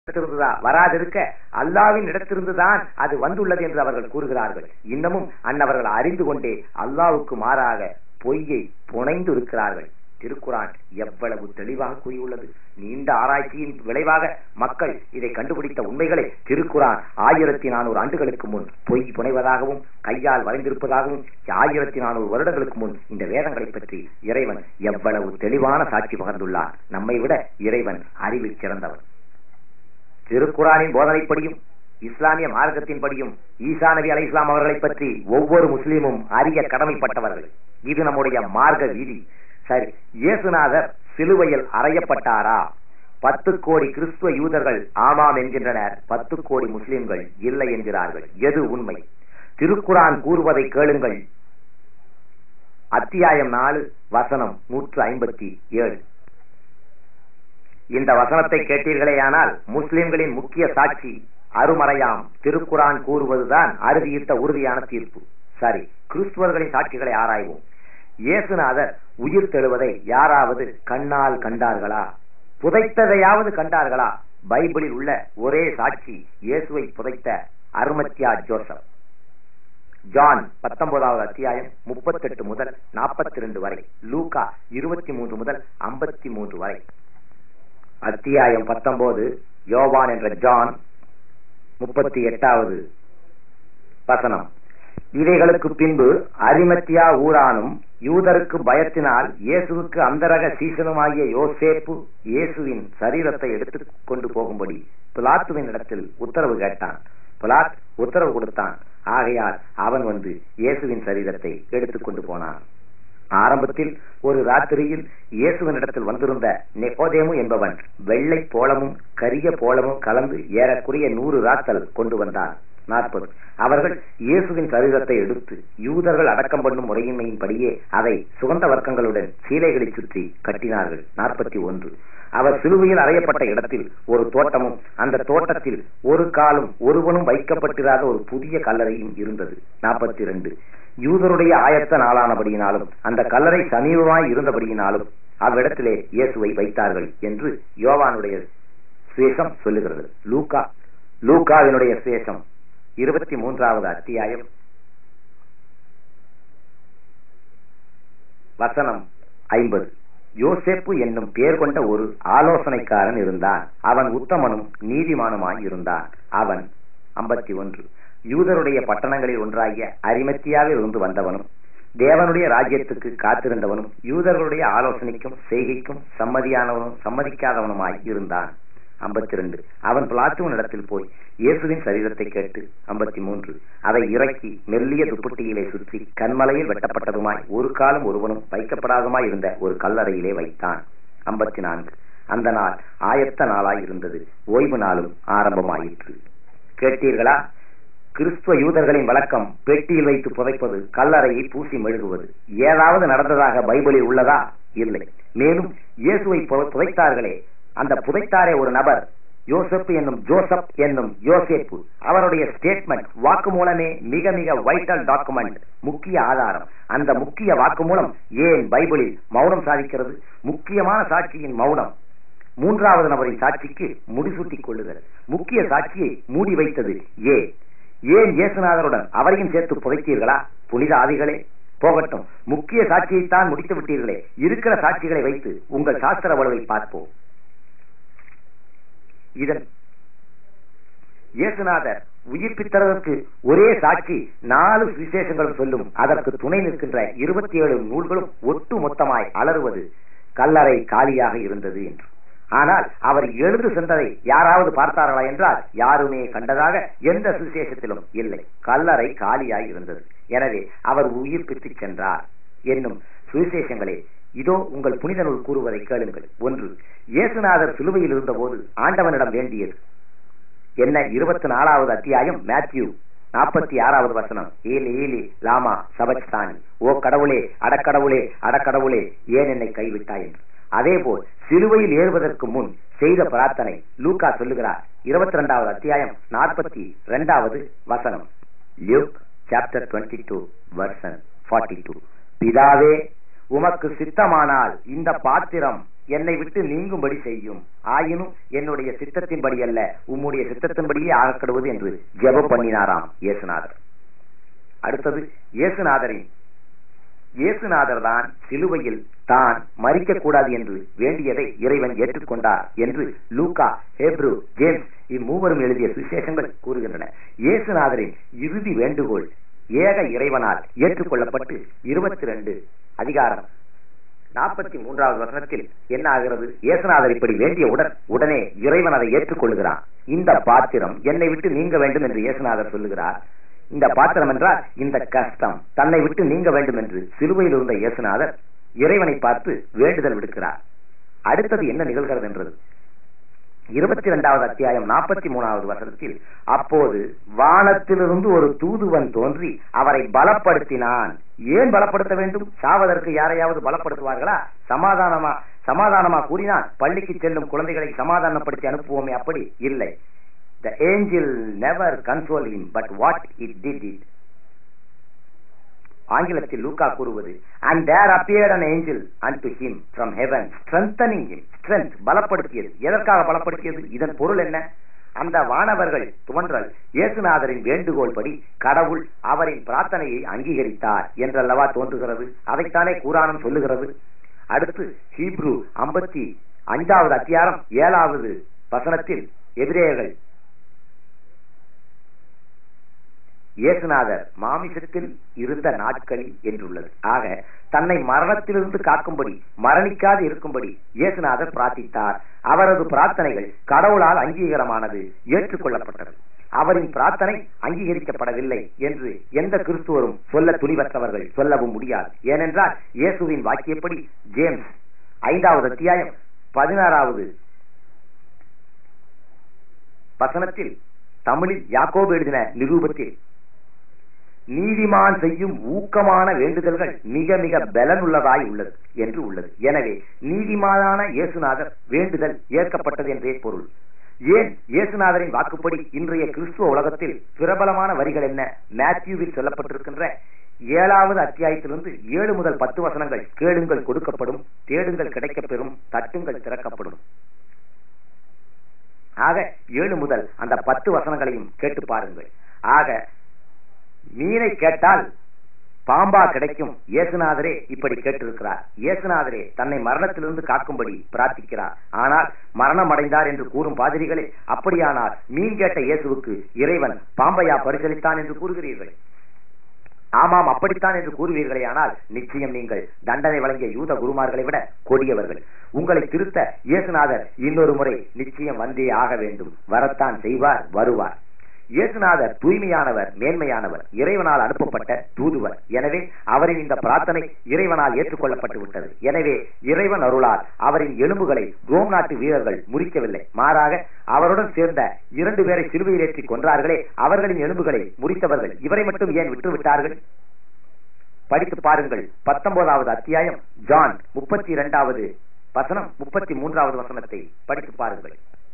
இடத்திலிருந்துதான் வராதிருக்க அல்லாவின் இடத்திலிருந்துதான் அது வந்துள்ளது என்று அவர்கள் கூறுகிறார்கள் இன்னமும் அன்னவர்கள் அறிந்து கொண்டே அல்லாவுக்கு மாறாக பொய்யை புனைந்து இருக்கிறார்கள் திருக்குரான் எவ்வளவு தெளிவாக கூறியுள்ளது நீண்ட ஆராய்ச்சியின் விளைவாக மக்கள் இதை கண்டுபிடித்த உண்மைகளை திருக்குரான் ஆயிரத்தி நானூறு ஆண்டுகளுக்கு முன் பொய் புனைவதாகவும் கையால் வரைந்திருப்பதாகவும் ஆயிரத்தி நானூறு வருடங்களுக்கு முன் இந்த வேதங்களை பற்றி இறைவன் எவ்வளவு தெளிவான சாட்சி பகர்ந்துள்ளார் நம்மை விட இறைவன் அறிவில் சிறந்தவர் திருக்குரானின் போதனைப்படியும் இஸ்லாமிய மார்க்கத்தின்படியும் ஈசா நபி அலை இஸ்லாம் அவர்களை பற்றி ஒவ்வொரு முஸ்லீமும் அறிய கடமைப்பட்டவர்கள் இது நம்முடைய மார்க்க விதி சரி இயேசுநாதர் சிலுவையில் அறையப்பட்டாரா பத்து கோடி கிறிஸ்துவ யூதர்கள் ஆமாம் என்கின்றனர் பத்து கோடி முஸ்லிம்கள் இல்லை என்கிறார்கள் எது உண்மை திருக்குரான் கூறுவதை கேளுங்கள் அத்தியாயம் நாலு வசனம் நூற்று ஐம்பத்தி ஏழு இந்த வசனத்தை கேட்டீர்களேயானால் முஸ்லிம்களின் முக்கிய சாட்சி அருமறையாம் திருக்குரான் கூறுவதுதான் அறுதியிட்ட உறுதியான தீர்ப்பு சரி கிறிஸ்துவர்களின் சாட்சிகளை ஆராய்வோம் இயேசுநாதர் உயிர் தெழுவதை யாராவது கண்ணால் கண்டார்களா புதைத்ததையாவது கண்டார்களா பைபிளில் உள்ள ஒரே சாட்சி இயேசுவை புதைத்த அருமத்தியா ஜோசப் ஜான் பத்தொன்பதாவது அத்தியாயம் முப்பத்தெட்டு முதல் நாற்பத்தி ரெண்டு வரை லூகா இருபத்தி மூன்று முதல் ஐம்பத்தி மூன்று வரை அத்தியாயம் பத்தொன்பது யோவான் என்ற ஜான் முப்பத்தி எட்டாவது வசனம் இவைகளுக்கு பின்பு அரிமத்தியா ஊரானும் யூதருக்கு பயத்தினால் இயேசுவுக்கு அந்தரக சீசனுமாகிய யோசேப்பு இயேசுவின் சரீரத்தை எடுத்து கொண்டு போகும்படி பிலாத்துவின் இடத்தில் உத்தரவு கேட்டான் பிலாத் உத்தரவு கொடுத்தான் ஆகையால் அவன் வந்து இயேசுவின் சரீரத்தை எடுத்துக் கொண்டு போனான் ஆரம்பத்தில் ஒரு ராத்திரியில் இயேசுவின் இடத்தில் வந்திருந்த நெகோதேமு என்பவன் வெள்ளை போலமும் கரிய போலமும் கலந்து ஏறக்குறைய நூறு ராத்தல் கொண்டு வந்தான் நாற்பது அவர்கள் இயேசுவின் சரீரத்தை எடுத்து யூதர்கள் அடக்கம் பண்ணும் முறையின்மையின்படியே அதை சுகந்த வர்க்கங்களுடன் சீலைகளை சுற்றி கட்டினார்கள் நாற்பத்தி ஒன்று அவர் சிலுவையில் அறையப்பட்ட இடத்தில் ஒரு தோட்டமும் அந்த தோட்டத்தில் ஒரு காலும் ஒருவனும் வைக்கப்பட்டிராத ஒரு புதிய கல்லறையும் இருந்தது நாற்பத்தி இரண்டு யூதருடைய ஆயத்த நாளானபடியினாலும் அந்த கல்லறை சமீபமாய் இருந்தபடியினாலும் அவ்விடத்திலே இயேசுவை வைத்தார்கள் என்று யோவானுடைய சுவேசம் சொல்லுகிறது லூகா லூகாவினுடைய சுவேசம் இருபத்தி மூன்றாவது அத்தியாயம் வசனம் ஐம்பது யோசேப்பு என்னும் பெயர் கொண்ட ஒரு ஆலோசனைக்காரன் இருந்தான் அவன் உத்தமனும் நீதிமானுமாய் இருந்தான் அவன் ஐம்பத்தி ஒன்று யூதருடைய பட்டணங்களில் ஒன்றாகிய அரிமத்தியாவில் இருந்து வந்தவனும் தேவனுடைய ராஜ்யத்துக்கு காத்திருந்தவனும் யூதர்களுடைய ஆலோசனைக்கும் செய்கைக்கும் சம்மதியானவனும் சம்மதிக்காதவனுமாய் இருந்தான் ஐம்பத்தி ரெண்டு அவன் பிளாத்துவன் இடத்தில் போய் இயேசுவின் சரீரத்தை கேட்டு ஐம்பத்தி மூன்று அதை இறக்கி மெல்லிய துப்பட்டியிலே சுற்றி கண்மலையில் வெட்டப்பட்டதுமாய் ஒரு காலம் ஒருவனும் வைக்கப்படாதமாய் இருந்த ஒரு கல்லறையிலே வைத்தான் ஐம்பத்தி நான்கு அந்த நாள் ஆயத்த நாளாய் இருந்தது ஓய்வு நாளும் ஆரம்பமாயிற்று கேட்டீர்களா கிறிஸ்துவ யூதர்களின் வழக்கம் பெட்டியில் வைத்து புதைப்பது கல்லறையை பூசி மெழுகுவது ஏதாவது நடந்ததாக பைபிளில் உள்ளதா இல்லை மேலும் இயேசுவை புதைத்தார்களே அந்த புதைத்தாரே ஒரு நபர் யோசப் என்னும் ஜோசப் என்னும் யோசேப்பு அவருடைய ஸ்டேட்மெண்ட் வாக்குமூலமே மிக மிக வைட்டல் டாக்குமெண்ட் முக்கிய ஆதாரம் அந்த முக்கிய வாக்குமூலம் ஏன் பைபிளில் மௌனம் சாதிக்கிறது முக்கியமான சாட்சியின் மௌனம் மூன்றாவது நபரின் சாட்சிக்கு முடிசூட்டிக் கொள்ளுகிறது முக்கிய சாட்சியை மூடி வைத்தது ஏன் ஏன் இயேசுநாதருடன் அவரையும் சேர்த்து புதைத்தீர்களா புனித ஆதிகளே போகட்டும் முக்கிய சாட்சியைத்தான் முடித்து விட்டீர்களே இருக்கிற சாட்சிகளை வைத்து உங்கள் சாஸ்திர வலுவை பார்ப்போம் இதன் இயேசுநாதர் உயிர்ப்பித்ததற்கு ஒரே சாட்சி நாலு விசேஷங்களும் சொல்லும் அதற்கு துணை நிற்கின்ற இருபத்தி ஏழு நூல்களும் ஒட்டு மொத்தமாய் அலறுவது கல்லறை காலியாக இருந்தது என்று ஆனால் அவர் எழுந்து சென்றதை யாராவது பார்த்தார்களா என்றால் யாருமே கண்டதாக எந்த சுவிசேஷத்திலும் இல்லை கல்லறை காலியாய் இருந்தது எனவே அவர் உயிர் பித்து சென்றார் என்னும் சுவிசேஷங்களே இதோ உங்கள் புனித நூல் கூறுவதை கேளுங்கள் ஒன்று இயேசுநாதர் சிலுவையில் இருந்தபோது ஆண்டவனிடம் வேண்டியது என்ன இருபத்தி நாலாவது அத்தியாயம் மேத்யூ நாற்பத்தி ஆறாவது வசனம் ஏலி ஏலி லாமா சபச்தானி ஓ கடவுளே அடக்கடவுளே அடக்கடவுளே ஏன் என்னை கைவிட்டாய் என்று அதே போல் சிலுவையில் ஏறுவதற்கு முன் செய்த பிரார்த்தனை லூக்கா சொல்லுகிறார் இருபத்தி ரெண்டாவது அத்தியாயம் நாற்பத்தி இரண்டாவது வசனம் Luke chapter twenty two verse forty two பிதாவே உமக்கு சித்தமானால் இந்த பாத்திரம் என்னை விட்டு நீங்கும்படி செய்யும் ஆயினும் என்னுடைய சித்தத்தின்படி அல்ல உம்முடைய சித்தத்தின்படியே ஆகக்கடுவது என்று ஜெபம் பண்ணினாராம் இயேசுநாதர் அடுத்தது இயேசுநாதரின் இயேசுநாதர் தான் சிலுவையில் தான் மறிக்க கூடாது என்று வேண்டியதை இறைவன் ஏற்றுக்கொண்டார் என்று லூகா ஹேப்ரு ஜேம்ஸ் இம்மூவரும் எழுதிய சுவிசேஷங்கள் கூறுகின்றன இயேசுநாதரின் இறுதி வேண்டுகோள் ஏக இறைவனால் ஏற்றுக்கொள்ளப்பட்டு இருபத்தி ரெண்டு அதிகாரம் நாற்பத்தி மூன்றாவது வசனத்தில் என்ன ஆகிறது இயேசுநாதர் இப்படி வேண்டிய உடன் உடனே இறைவன் அதை ஏற்றுக்கொள்கிறான் இந்த பாத்திரம் என்னை விட்டு நீங்க வேண்டும் என்று இயேசுநாதர் சொல்லுகிறார் இந்த பாத்திரம் என்றால் இந்த கஷ்டம் தன்னை விட்டு நீங்க வேண்டும் என்று சிலுவையில் இருந்த இயேசுநாதர் இறைவனை பார்த்து வேண்டுதல் விடுக்கிறார் அடுத்தது என்ன நிகழ்கிறது என்றது இருபத்தி இரண்டாவது அத்தியாயம் நாற்பத்தி மூணாவது வசனத்தில் அப்போது வானத்திலிருந்து ஒரு தூதுவன் தோன்றி அவரை பலப்படுத்தினான் ஏன் பலப்படுத்த வேண்டும் சாவதற்கு யாரையாவது பலப்படுத்துவார்களா சமாதானமா சமாதானமா கூறினான் பள்ளிக்கு செல்லும் குழந்தைகளை சமாதானப்படுத்தி அனுப்புவோமே அப்படி இல்லை The angel never consoled him, but what it did it. ஆங்கிலத்தில் லூக்கா கூறுவது and there appeared an angel unto him from heaven strengthening him strength பலப்படுத்தியது எதற்காக பலப்படுத்தியது இதன் பொருள் என்ன அந்த வானவர்கள் தோன்றல் இயேசுநாதரின் வேண்டுகோள் படி கடவுள் அவரின் பிரார்த்தனையை அங்கீகரித்தார் என்றல்லவா தோன்றுகிறது அதைத்தானே கூறானம் சொல்லுகிறது அடுத்து ஹீப்ரு ஐம்பத்தி ஐந்தாவது அத்தியாரம் ஏழாவது வசனத்தில் எதிரேயர்கள் இயேசுநாதர் மாமிசத்தில் இருந்த நாட்களில் என்றுள்ளது ஆக தன்னை மரணத்திலிருந்து காக்கும்படி மரணிக்காது இருக்கும்படி இயேசுநாதர் பிரார்த்தித்தார் அவரது பிரார்த்தனைகள் கடவுளால் அங்கீகாரமானது ஏற்றுக்கொள்ளப்பட்டது அவரின் பிரார்த்தனை அங்கீகரிக்கப்படவில்லை என்று எந்த கிறிஸ்துவரும் சொல்ல துணிவற்றவர்கள் சொல்லவும் முடியாது ஏனென்றால் இயேசுவின் வாக்கியப்படி ஜேம்ஸ் ஐந்தாவது அத்தியாயம் பதினாறாவது வசனத்தில் தமிழில் யாக்கோபு எழுதின நிரூபத்தில் நீதிமான் செய்யும் ஊக்கமான வேண்டுதல்கள் மிக மிக பலனுள்ளதாய் உள்ளது என்று உள்ளது எனவே நீதிமானான இயேசுநாதர் வேண்டுதல் ஏற்கப்பட்டது என்றே பொருள் ஏன் இயேசுநாதரின் வாக்குப்படி இன்றைய கிறிஸ்துவ உலகத்தில் பிரபலமான வரிகள் என்ன மேத்யூவில் சொல்லப்பட்டிருக்கின்ற ஏழாவது அத்தியாயத்திலிருந்து ஏழு முதல் பத்து வசனங்கள் கேளுங்கள் கொடுக்கப்படும் தேடுங்கள் கிடைக்கப்பெறும் தட்டுங்கள் திறக்கப்படும் ஆக ஏழு முதல் அந்த பத்து வசனங்களையும் கேட்டு பாருங்கள் ஆக மீனை கேட்டால் பாம்பா கிடைக்கும் இயேசுநாதரே இப்படி கேட்டிருக்கிறார் இயேசுநாதரே தன்னை மரணத்திலிருந்து காக்கும்படி பிரார்த்திக்கிறார் ஆனால் மரணம் அடைந்தார் என்று கூறும் பாதிரிகளே அப்படியானால் மீன் கேட்ட இயேசுவுக்கு இறைவன் பாம்பையா பரிசளித்தான் என்று கூறுகிறீர்கள் ஆமாம் அப்படித்தான் என்று கூறுவீர்களே ஆனால் நிச்சயம் நீங்கள் தண்டனை வழங்கிய யூத குருமார்களை விட கொடியவர்கள் உங்களை திருத்த இயேசுநாதர் இன்னொரு முறை நிச்சயம் வந்தே ஆக வேண்டும் வரத்தான் செய்வார் வருவார் இயேசுநாதர் தூய்மையானவர் மேன்மையானவர் இறைவனால் அனுப்பப்பட்ட தூதுவர் எனவே அவரின் இந்த பிரார்த்தனை இறைவனால் ஏற்றுக்கொள்ளப்பட்டு விட்டது எனவே இறைவன் அருளால் அவரின் எலும்புகளை ரோம் நாட்டு வீரர்கள் முறிக்கவில்லை மாறாக அவருடன் சேர்ந்த இரண்டு பேரை சிலுவையில் ஏற்றி கொன்றார்களே அவர்களின் எலும்புகளை முறித்தவர்கள் இவரை மட்டும் ஏன் விட்டு விட்டார்கள் படித்து பாருங்கள் பத்தொன்பதாவது அத்தியாயம் ஜான் முப்பத்தி இரண்டாவது வசனம் முப்பத்தி மூன்றாவது வசனத்தை படித்து பாருங்கள்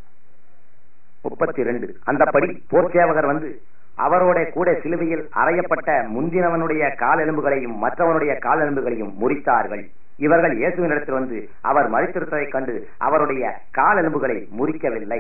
முப்பத்தி ரெண்டு அந்தபடி போர்ச்சேவகர் வந்து அவரோட கூட சிலுவையில் அறையப்பட்ட முந்தினவனுடைய கால் எலும்புகளையும் மற்றவனுடைய கால் எலும்புகளையும் முறித்தார்கள் இவர்கள் இயேசுவினிடத்தில் வந்து அவர் மறித்திருப்பதைக் கண்டு அவருடைய கால் எலும்புகளை முறிக்கவில்லை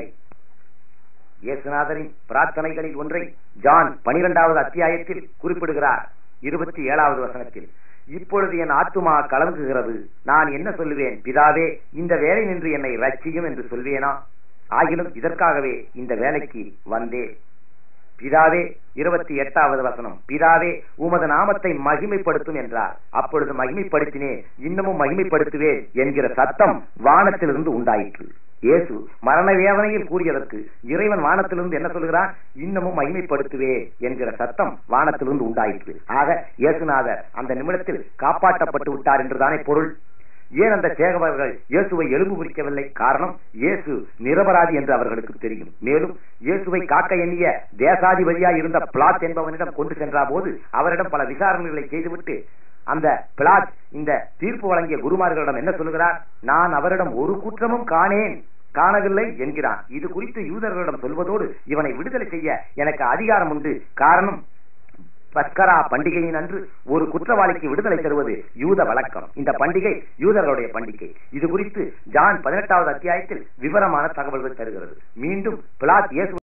இயேசுநாதரின் பிரார்த்தனைகளில் ஒன்றை ஜான் பனிரெண்டாவது அத்தியாயத்தில் குறிப்பிடுகிறார் இருபத்தி ஏழாவது வசனத்தில் இப்பொழுது என் ஆத்துமா கலங்குகிறது நான் என்ன சொல்லுவேன் பிதாவே இந்த வேலை நின்று என்னை ரட்சியும் என்று சொல்வேனா ஆகிலும் இதற்காகவே இந்த வேலைக்கு வந்தேன் பிதாவே இருபத்தி எட்டாவது வசனம் பிதாவே உமது நாமத்தை மகிமைப்படுத்தும் என்றார் அப்பொழுது மகிமைப்படுத்தினேன் இன்னமும் மகிமைப்படுத்துவேன் என்கிற சத்தம் வானத்திலிருந்து உண்டாயிற்று இயேசு மரண வேதனையில் கூறியதற்கு இறைவன் வானத்திலிருந்து என்ன சொல்கிறார் இன்னமும் மகிமைப்படுத்துவே என்கிற சத்தம் வானத்திலிருந்து உண்டாயிற்று ஆக இயேசுநாதர் அந்த நிமிடத்தில் காப்பாற்றப்பட்டு விட்டார் என்றுதானே பொருள் ஏன் அந்த சேகவர்கள் இயேசுவை எலும்பு குறிக்கவில்லை காரணம் இயேசு நிரபராதி என்று அவர்களுக்கு தெரியும் மேலும் இயேசுவை காக்க எண்ணிய தேசாதிபதியாய் இருந்த பிளாட் என்பவனிடம் கொண்டு சென்ற போது அவரிடம் பல விசாரணைகளை செய்துவிட்டு அந்த பிளாட் இந்த தீர்ப்பு வழங்கிய குருமார்களிடம் என்ன சொல்லுகிறார் நான் அவரிடம் ஒரு குற்றமும் காணேன் காணவில்லை என்கிறான் இது குறித்து யூதர்களிடம் சொல்வதோடு இவனை விடுதலை செய்ய எனக்கு அதிகாரம் உண்டு காரணம் பஸ்கரா பண்டிகையின் அன்று ஒரு குற்றவாளிக்கு விடுதலை தருவது யூத வழக்கம் இந்த பண்டிகை யூதர்களுடைய பண்டிகை இது குறித்து ஜான் பதினெட்டாவது அத்தியாயத்தில் விவரமான தகவல்கள் தருகிறது மீண்டும் பிளாத் இயேசு